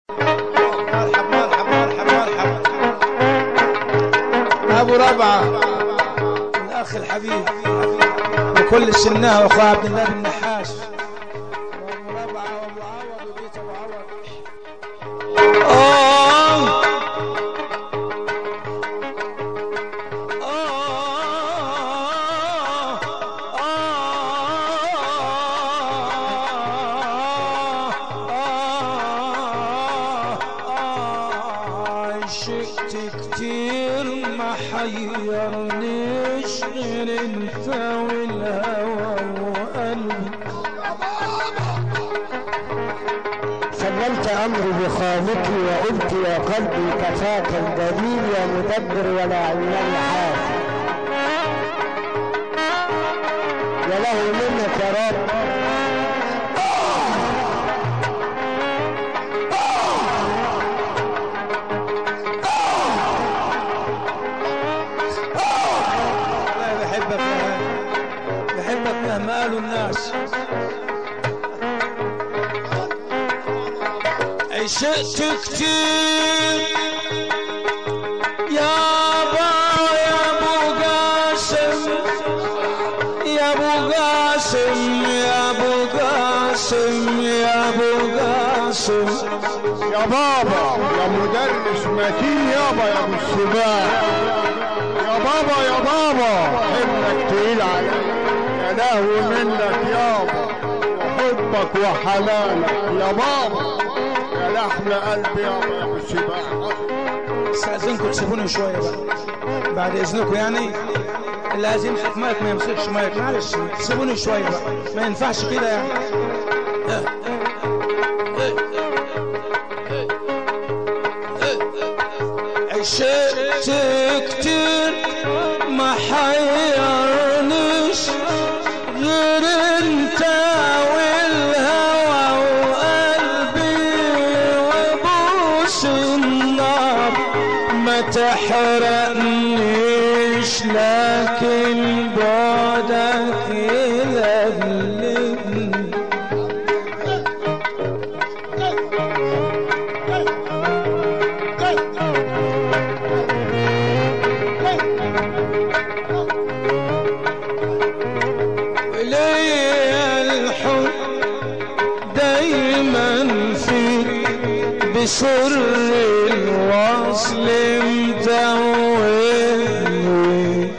مرحب مرحب مرحب مرحب ابو ربعه الاخ الحبيب وكل السناه واخويا عبد الله بن نحاس وابو ربعه وابو عوض وبيت ابو عوض آه. آه. عشقت كتير ما حيرنيش غير انت والهوى وقلبي سلمت أمري بخالقي وقلت يا قلبي كفاك الدليل يا مدبر ولا عيان حاسب يا له منك يا رب والله بحبك يا هاني بحبك مهما قالوا الناس عشقت كتير يابا يا ابو قاسم يا ابو قاسم يا ابو قاسم يا ابو قاسم يا بابا يا مدرس متين يابا يا ابو السباع يا بابا يا بابا حبك تقيل عليا يا لهوي منك يابا وحبك وحنانك يا بابا يا لحم قلبي يابا يا ابو السباع استاذنكم تسيبوني شويه بقى بعد اذنكم يعني اللي عايز يمسك مايك ما يمسكش مايك معلش سيبوني شويه بقى ما ينفعش كده يعني عشقت كتير ما حيرنيش غير انت والهوى وقلبي وبوس النار ما تحرقنيش لكن بعدك يلهلبني وليا الحب دايما فيك بسر الوصل مدوني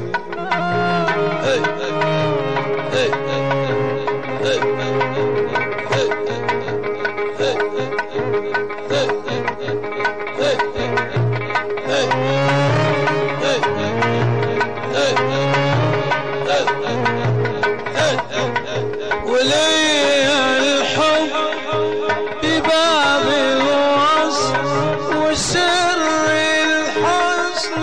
وليا الحب بباب الوصف وسر الحزن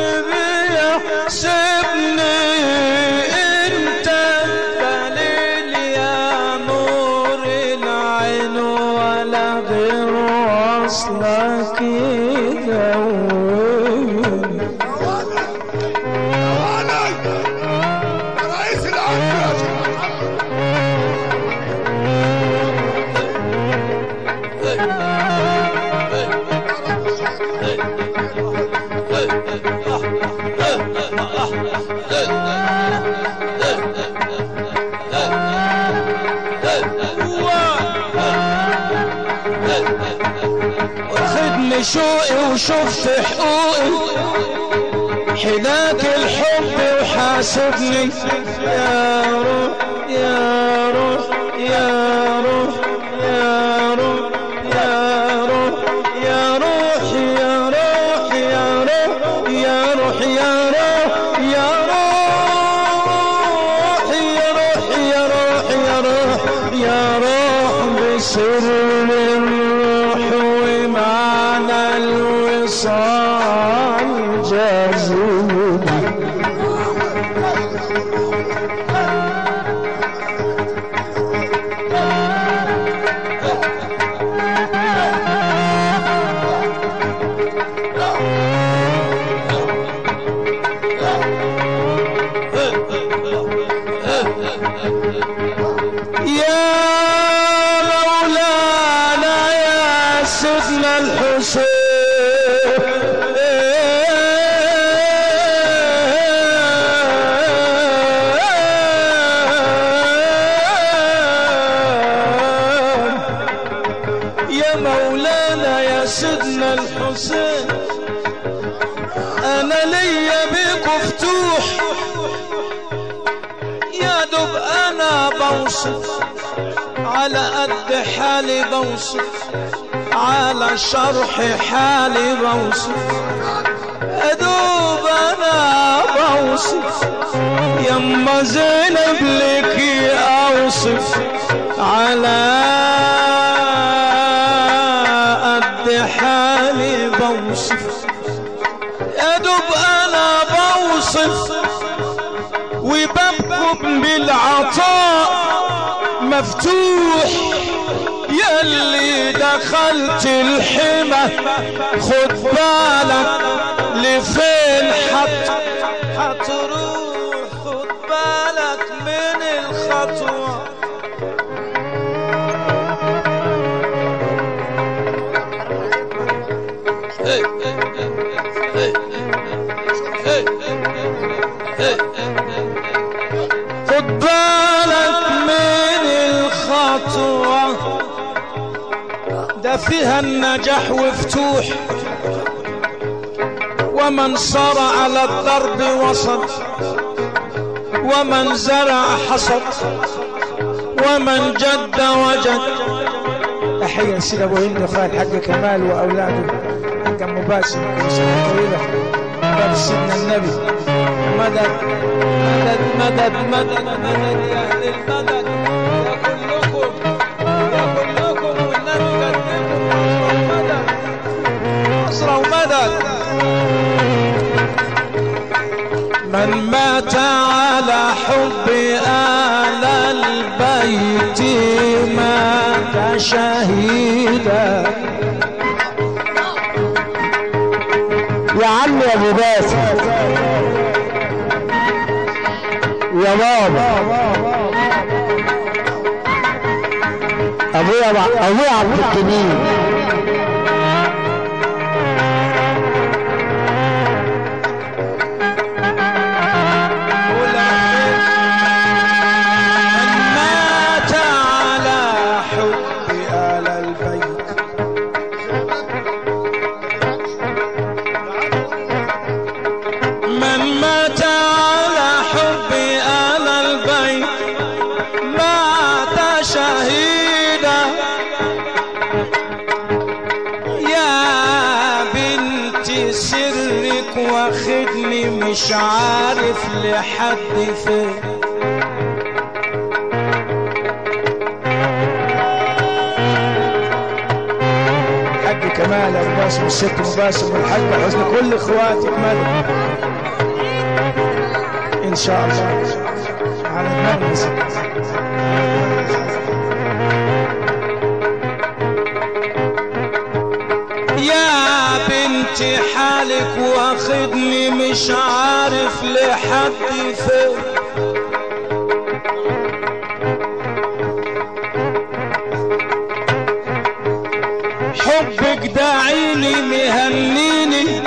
بيحسبني انت دليل يا نور العين ولا غير وصلك يدويني رئيس العمال واخدني شوقي وشفت حقوقي حداك الحب وحاسبني يا روح يا روح يا روح يا روح يا روح يا روح يا روح يا روح يا روح يا روح يا روح يا روح يا روح يا روح يا روح بسر الروح ومعنى الوصال جازوني يا مولانا يا سيدنا الحسين يا مولانا يا سيدنا الحسين انا ليا بيك فتوح يا دوب انا بوصف على قد حالي بوصف على شرح حالي بوصف ادوب انا بوصف يما زينب لك اوصف على قد حالي بوصف ادوب انا بوصف وببكم بالعطاء مفتوح يلي دخلت الحمى خد بالك لفين حت حتروح خد بالك من الخطوة خد بالك من الخطوة ده فيها النجاح وفتوح ومن صار على الضرب وصل ومن زرع حصد ومن جد وجد تحية سيد ابو هند اخويا الحاج كمال واولاده حاج ام باسم كل سنه طويله باب سيدنا النبي مدد مدد مدد مدد مدد يا اهل المدد يا كلكم يا كلكم والنبي قدكم نصرة ومدد نصرة ومدد من مات على حب آل البيت مات شهيدا يا عم يا ابو باسم يا بابا ابويا ابويا عبد الكريم من مات على حب آل البيت من مات على حب آل البيت مات شهيدا يا بنت سرك واخدني مش عارف لحد فين الحاج كمال ابو باسم والست ام باسم والحاج حسن كل اخواتي كمال ان شاء الله على المجلس يا بنتي حالك واخدني مش عارف لحد فين حبك ده عيني مهنيني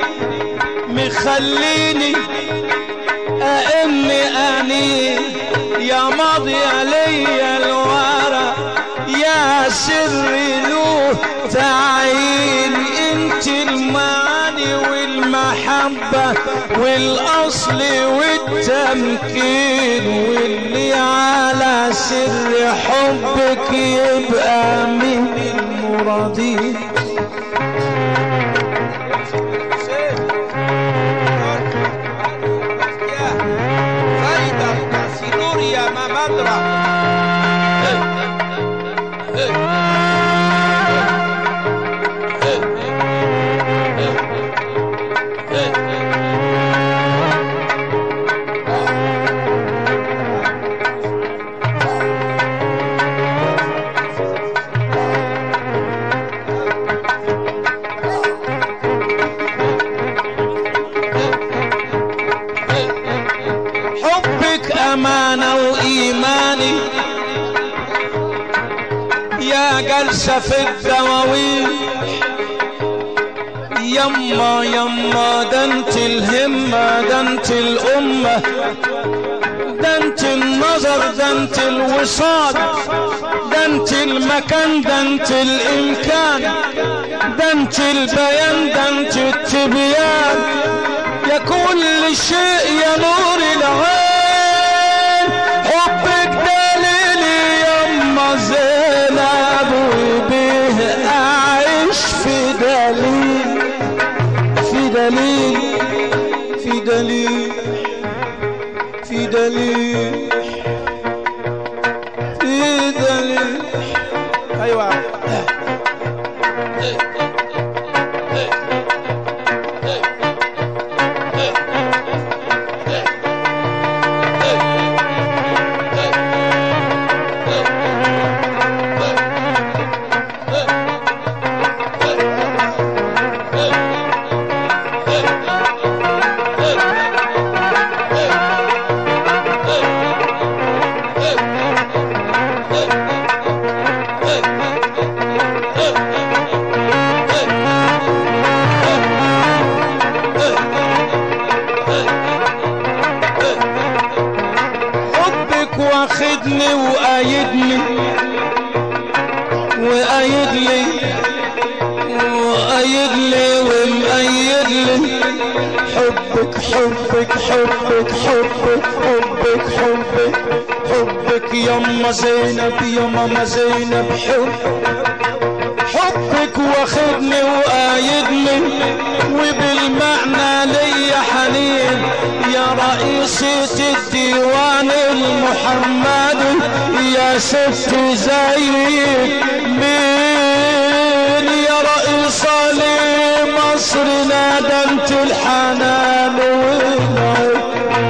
مخليني أئن أني يا ماضي علي الورى يا سري له تعيين انت المعاني والمحبة والأصل والتمكين واللي على سر حبك يبقى من المرادين فايدة سرور يا ممدرة حبك أمانة وإيماني يا جلسة في الدواوين يما يما ده انت الهمة ده انت الأمة ده انت النظر ده انت الوصال ده انت المكان ده انت الإمكان ده انت البيان ده انت التبيان يا كل شيء يا نور العين حبك دليلي يما زينب وبيه أعيش في دليل في دليل في دليل في دليل في دليل ايوه حبك واخدني وقايدني وقايد لي وقايد لي ومقيد لي حبك حبك حبك حبك حبك حبك حبك يما زينب يا ما زينب حب حبك واخدني وقايدني وبالمعنى ليا حنين يا رئيسة الديوان المحمدي يا ست زيد مين يا رئيسة لمصر نادمت الحنان والعين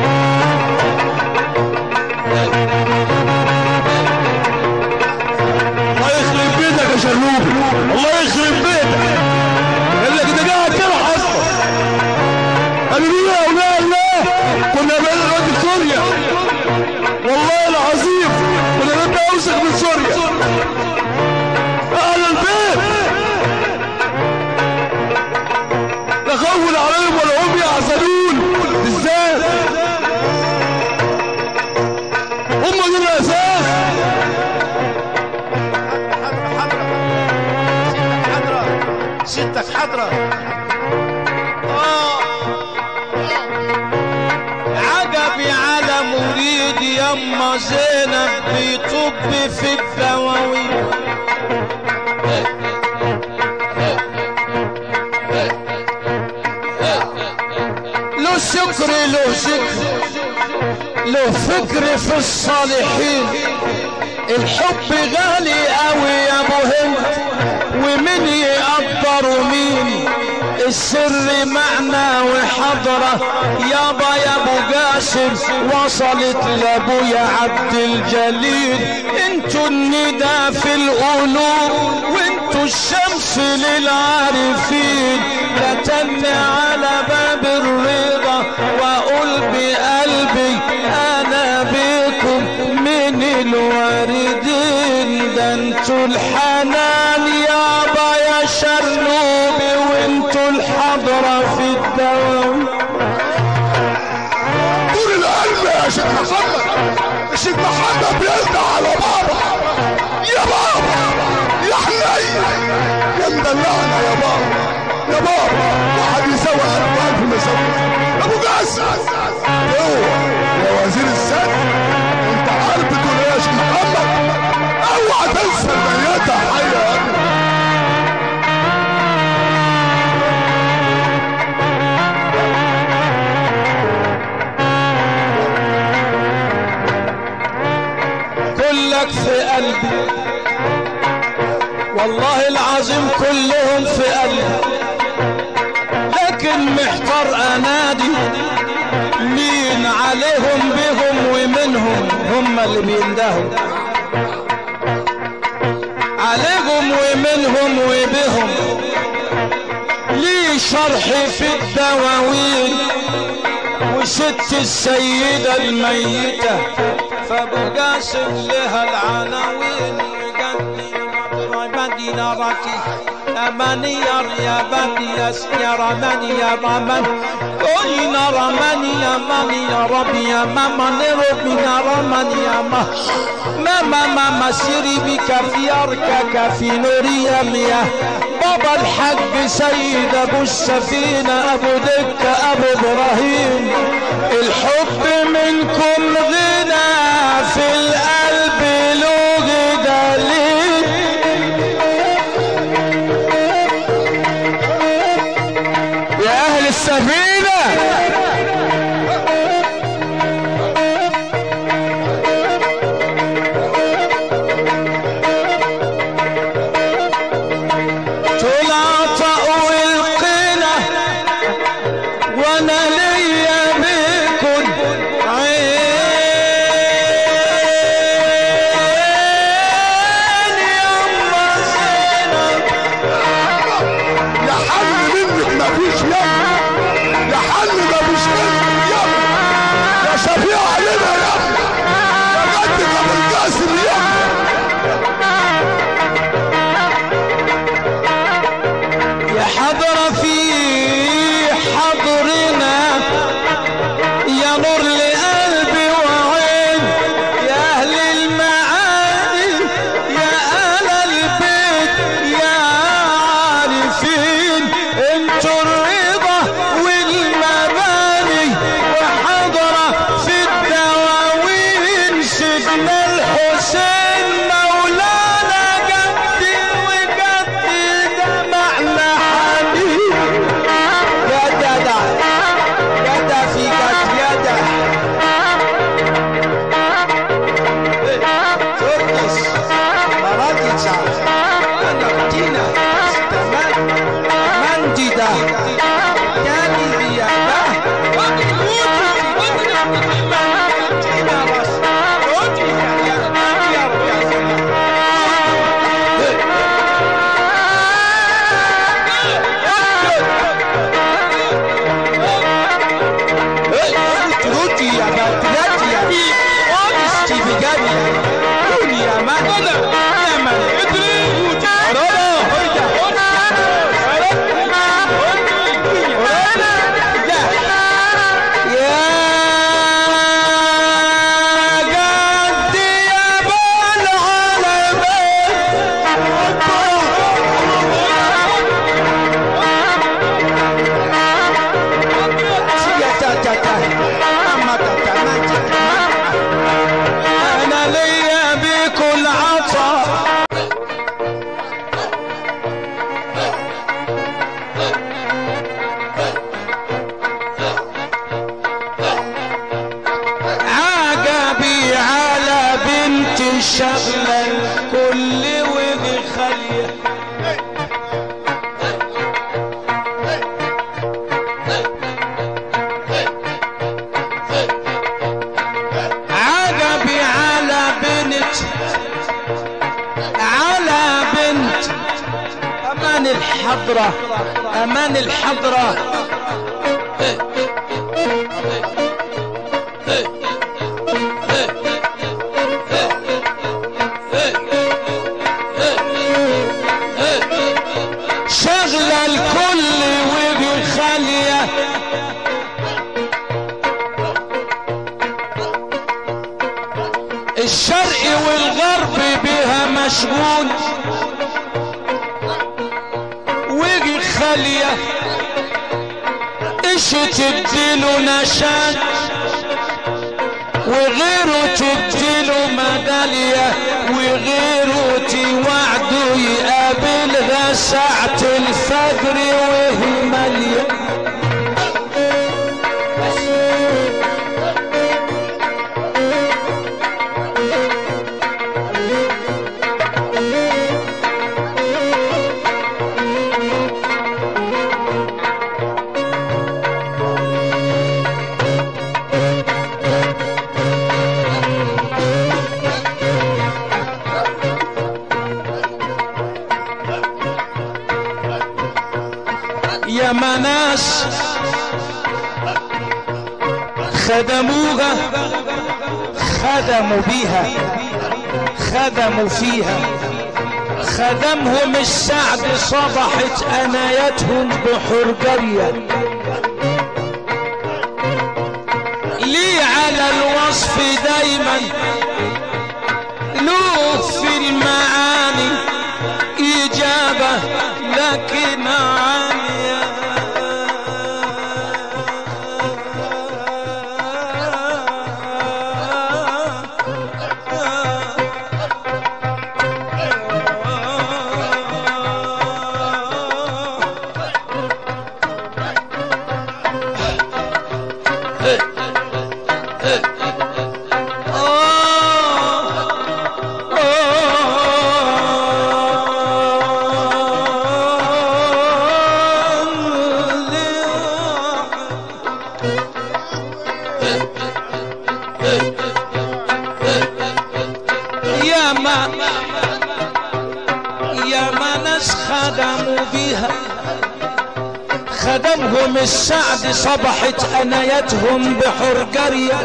الله يخرب بيتك يا شرنوبي الله يخرب بيتك اللي كده قاعد كده حصل قالوا لي يا اولاد الله كنا بين الواد في سوريا والله العظيم كنا نبدا اوسخ من سوريا اهل البيت لا خوف عليهم ولا هم يحزنون ازاي هم دول الاساس ستك حضرة آه. عجبي على مريد يما زينب بيطب في الدواوين له شكر له ذكر له فكر في الصالحين الحب غالي قوي يا ابو هند ومن يقدر مين السر معنى وحضرة يابا يا ابو قاسم وصلت لابويا عبد الجليل انتوا الندى في القلوب وانتوا الشمس للعارفين كتبت على باب الرضا واقول بقلبي انا بكم من الواردين ده انتوا الحنان يابا يا شرنوبي وانتوا الحضرة في الدوام طول القلب يا شيخ محمد الشيخ محمد بيلدع على بابا يا بابا يا حنين يا مدلعنا يا بابا يا بابا واحد يساوي ألف وألف ما يساويش أبو قاسم هو يا وزير السد أنت عارف بتقول إيه يا شيخ محمد اوعى تنسى الميتة حية يا ابني كلك في قلبي والله العظيم كلهم في قلبي لكن محتار انادي مين عليهم بهم ومنهم هم اللي بيندهوا عليهم ومنهم وبهم لي شرح في الدواوين وست السيدة الميتة فابو قاسم لها العناوين وقدم مضرب دينارتي أماني يا رياباني يا يا رماني يا رمان كلنا رماني يا ماني يا ربي يا ماما نربي يا رماني يا ما ماما ماما سيري بك في أركك في نوري يا مياه بابا الحج سيد ابو السفينة ابو دكة ابو ابراهيم الحب منكم غنى في القلب له دليل يا اهل السفينة تلاطأ والقنا وانا ليا بكم عين يما زينب يا حل منك مفيش يم يا حل مفيش منك يم يا شفيع علينا يم يا جدك ابو القاسم يم يا حضرة في حضرنا يا نور لقلبي وعين يا أهل المعاني يا أهل البيت يا عارفين انتوا الرضا والمباني وحضرة في الدواوين سيدنا الحسين مولانا جدي وجدي دمعنا حبيب يا جدع جدع في جد يدع ترقص مراجع انا بدينا تمام مندي يعني يا رودي يا باتلاتي يا اونستي بجد رودي يا مان يا مان ادري رودي يا جدي يا بال انا ليا بكل عطا عجبي على بنت شغلة الكل وغي خليه عجبي على بنت على بنت امان الحضرة امان الحضرة شغلة الكل وجه خالية الشرق والغرب بها مشغول وجه خالية ايش تديله نشان وغيره تديله ميدالية وغيره توعده يقابلها ساعة الفجر وهي مالية يا مناس خدموها خدموا بيها خدموا فيها خدمهم السعد صبحت أنايتهم بحرجية لي على الوصف دايما له في المعاني إجابة لكن عالية يا ما يا ما ناس خدموا بها خدمهم السعد صبحت أنايتهم بحرجرية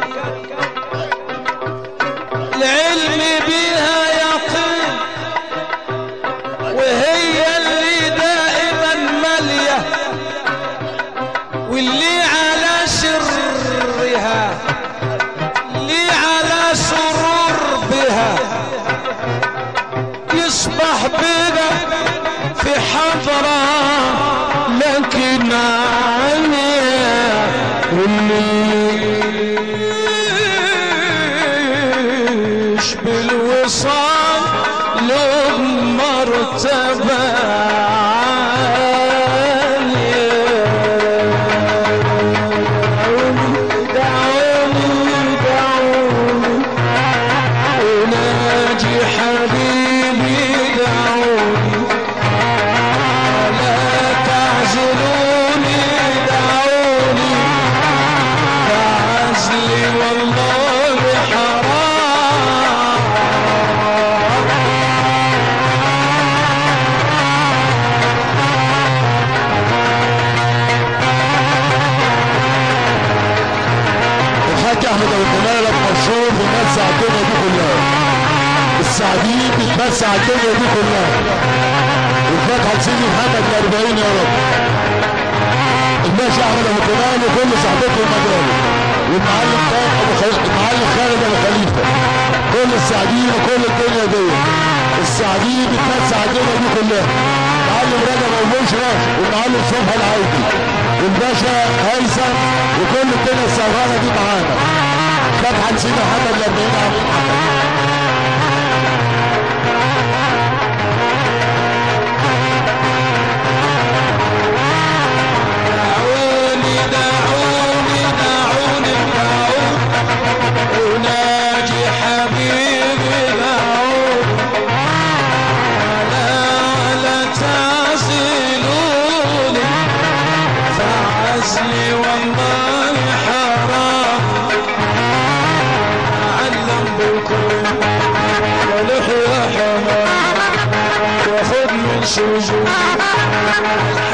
العلم بها يقين وهي اللي دائما مالية واللي على سرها اللي على سرور بها يصبح بنا في حضرة لكن عينيا اللي بالوصال له مرتبة عالية دعوني دعوني أناجي حبيبي دعوني لا تعزلوني دعوني فعزلي والله حرام الحاج احمد ابو كمال مشهور بيمسع الدنيا دي كلها السعديين بتمسع الدنيا دي كلها الفتحه لسيدي محمد ال 40 يا رب الباشا احمد ابو كمال وكل صحبته المجال والمعلم طارق ابو خليفه المعلم خالد ابو خليفه كل السعديين وكل الدنيا دي السعديين بتمسع الدنيا دي كلها المعلم رجب ابو بشرى والمعلم صبحي العيدي والباشا هيثم وكل الدنيا السهرانه دي معانا فتحه سيدي محمد ال 40 عم محمد دعوني دعوني دعوني دعوني أناجي حبيبي دعوني لا لا تعزلوني فعزلي والله حرام علم بكم ولحيا حمام وخذ من سجون